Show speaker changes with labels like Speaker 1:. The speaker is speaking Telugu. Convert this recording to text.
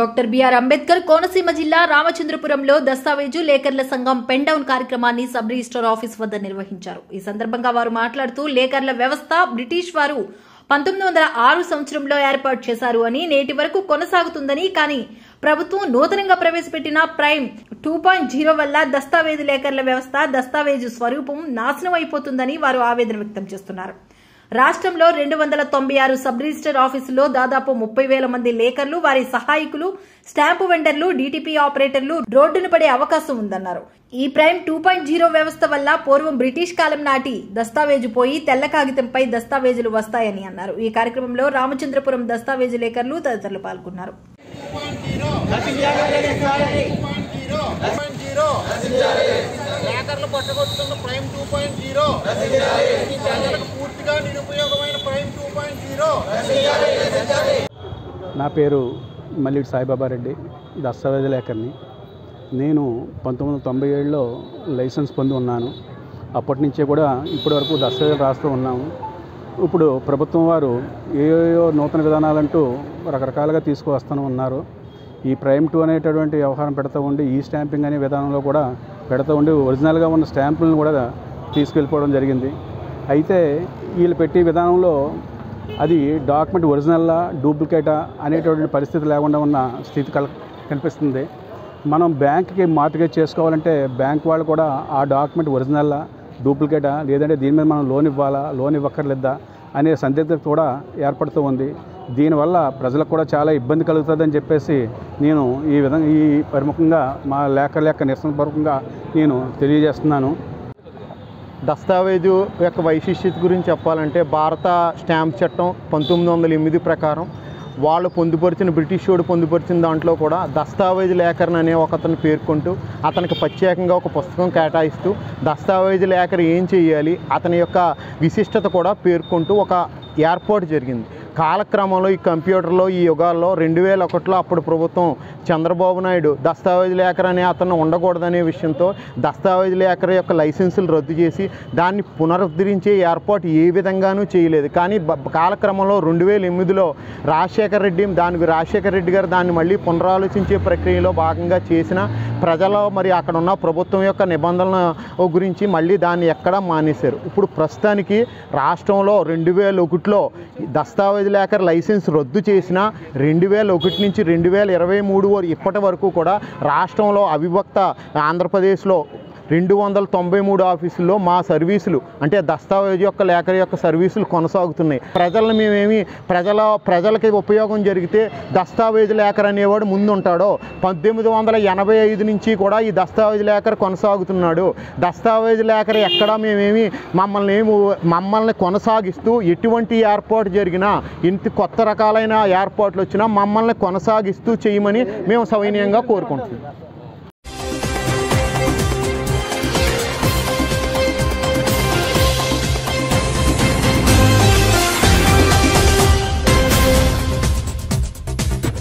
Speaker 1: డాక్టర్ బిఆర్ అంబేద్కర్ కోనసీమ జిల్లా రామచంద్రపురంలో దస్తావేజు లేఖర్ల సంఘం పెన్ డౌన్ కార్యక్రమాన్ని సబ్ రిజిస్టర్ ఆఫీస్ వద్ద నిర్వహించారు ఈ సందర్భంగా వారు మాట్లాడుతూ లేఖర్ల వ్యవస్థ బ్రిటిష్ వారు పంతొమ్మిది వందల ఆరు సంవత్సరంలో ఏర్పాటు చేశారు అని నేటి వరకు కొనసాగుతుందని కానీ ప్రభుత్వం నూతనంగా ప్రవేశపెట్టిన ప్రైమ్ టూ పాయింట్ జీరో వల్ల దస్తావేజు లేఖర్ల వ్యవస్థ దస్తావేజు స్వరూపం నాశనం అయిపోతుందని వారు ఆవేదన వ్యక్తం చేస్తున్నారు రాష్ట్రంలో రెండు వందల తొంభై ఆరు సబ్ రిజిస్టర్ ఆఫీసుల్లో దాదాపు ముప్పై వేల మంది లేఖర్లు వారి సహాయకులు స్టాంపు వెండర్లు డీటీపీ ఆపరేటర్లు రోడ్డున పడే అవకాశం ఉందన్నారు ఈ ప్రైమ్ టూ పాయింట్ జీరో వ్యవస్థ వల్ల పూర్వం బ్రిటిష్ కాలం నాటి దస్తావేజు పోయి తెల్ల కాగితంపై దస్తావేజులు వస్తాయని అన్నారు ఈ కార్యక్రమంలో రామచంద్రపురం దస్తావేజు లేఖర్లు తదితరులు పాల్గొన్నారు
Speaker 2: హ్యాకర్లు పట్టగొట్టుతున్న ప్రైమ్ టూ పాయింట్ జీరో ఈ ప్రజలకు పూర్తిగా నిరుపయోగమైన ప్రైమ్ టూ పాయింట్ జీరో
Speaker 3: నా పేరు మల్లిడి సాయిబాబా రెడ్డి దస్తావేజ లేఖర్ని నేను పంతొమ్మిది వందల తొంభై ఏడులో లైసెన్స్ పొంది ఉన్నాను అప్పటి నుంచే కూడా ఇప్పటి వరకు దస్తావేజులు రాస్తూ ఉన్నాము ఇప్పుడు ప్రభుత్వం వారు ఏయో నూతన విధానాలంటూ రకరకాలుగా తీసుకువస్తూనే ఉన్నారు ఈ ప్రైమ్ టూ అనేటటువంటి వ్యవహారం పెడతా ఉండి ఈ స్టాంపింగ్ అనే విధానంలో కూడా పెడతా ఉండి ఒరిజినల్గా ఉన్న స్టాంపులను కూడా తీసుకెళ్ళిపోవడం జరిగింది అయితే వీళ్ళు పెట్టే విధానంలో అది డాక్యుమెంట్ ఒరిజినల్లా డూప్లికేటా అనేటటువంటి పరిస్థితి లేకుండా ఉన్న స్థితి కల కనిపిస్తుంది మనం బ్యాంక్కి మార్టిగేజ్ చేసుకోవాలంటే బ్యాంక్ వాళ్ళు కూడా ఆ డాక్యుమెంట్ ఒరిజినల్లా డూప్లికేటా లేదంటే దీని మీద మనం లోన్ ఇవ్వాలా లోన్ ఇవ్వక్కర్లేదా అనే సందిగ్ధత కూడా ఏర్పడుతూ ఉంది దీనివల్ల ప్రజలకు కూడా చాలా ఇబ్బంది కలుగుతుందని చెప్పేసి నేను ఈ విధంగా ఈ ప్రముఖంగా మా లేఖల యొక్క నిరసన పూర్వకంగా నేను తెలియజేస్తున్నాను
Speaker 2: దస్తావేజు యొక్క వైశిష్ట్యత గురించి చెప్పాలంటే భారత స్టాంప్ చట్టం పంతొమ్మిది వందల ఎనిమిది ప్రకారం వాళ్ళు పొందుపరిచిన బ్రిటిష్ వాడు పొందుపరిచిన దాంట్లో కూడా దస్తావేజు లేఖరన్ అనే ఒక అతను పేర్కొంటూ అతనికి ప్రత్యేకంగా ఒక పుస్తకం కేటాయిస్తూ దస్తావేజు లేఖరు ఏం చేయాలి అతని యొక్క విశిష్టత కూడా పేర్కొంటూ ఒక ఏర్పాటు జరిగింది కాలక్రమంలో ఈ కంప్యూటర్లో ఈ యుగాల్లో రెండు వేల ఒకటిలో అప్పుడు ప్రభుత్వం చంద్రబాబు నాయుడు దస్తావేజు లేఖర్ అనే అతను ఉండకూడదనే విషయంతో దస్తావేజు లేఖర్ యొక్క లైసెన్సులు రద్దు చేసి దాన్ని పునరుద్ధరించే ఏర్పాటు ఏ విధంగానూ చేయలేదు కానీ బ- కాలక్రమంలో రెండు వేల ఎనిమిదిలో రాజశేఖర రెడ్డి దానికి రాజశేఖర రెడ్డి గారు దాన్ని మళ్ళీ పునరాలోచించే ప్రక్రియలో భాగంగా చేసిన ప్రజల మరి అక్కడ ఉన్న ప్రభుత్వం యొక్క నిబంధనల గురించి మళ్ళీ దాన్ని ఎక్కడా మానేశారు ఇప్పుడు ప్రస్తుతానికి రాష్ట్రంలో రెండు వేల ఒకటిలో దస్తావేజు లేఖర్ లైసెన్స్ రద్దు చేసిన రెండు వేల ఒకటి నుంచి రెండు వేల ఇరవై మూడు వరకు ఇప్పటి వరకు కూడా రాష్ట్రంలో అవిభక్త ఆంధ్రప్రదేశ్లో రెండు వందల తొంభై మూడు ఆఫీసుల్లో మా సర్వీసులు అంటే దస్తావేజు యొక్క లేఖ యొక్క సర్వీసులు కొనసాగుతున్నాయి ప్రజలను మేమేమి ప్రజల ప్రజలకి ఉపయోగం జరిగితే దస్తావేజు లేఖర్ అనేవాడు ముందుంటాడో పద్దెనిమిది వందల ఎనభై ఐదు నుంచి కూడా ఈ దస్తావేజు లేఖర్ కొనసాగుతున్నాడు దస్తావేజు లేఖర్ ఎక్కడా మేమేమి మమ్మల్ని ఏమి మమ్మల్ని కొనసాగిస్తూ ఎటువంటి ఏర్పాటు జరిగినా ఇంత కొత్త రకాలైన ఏర్పాట్లు వచ్చినా మమ్మల్ని కొనసాగిస్తూ చేయమని మేము సవినయంగా కోరుకుంటున్నాం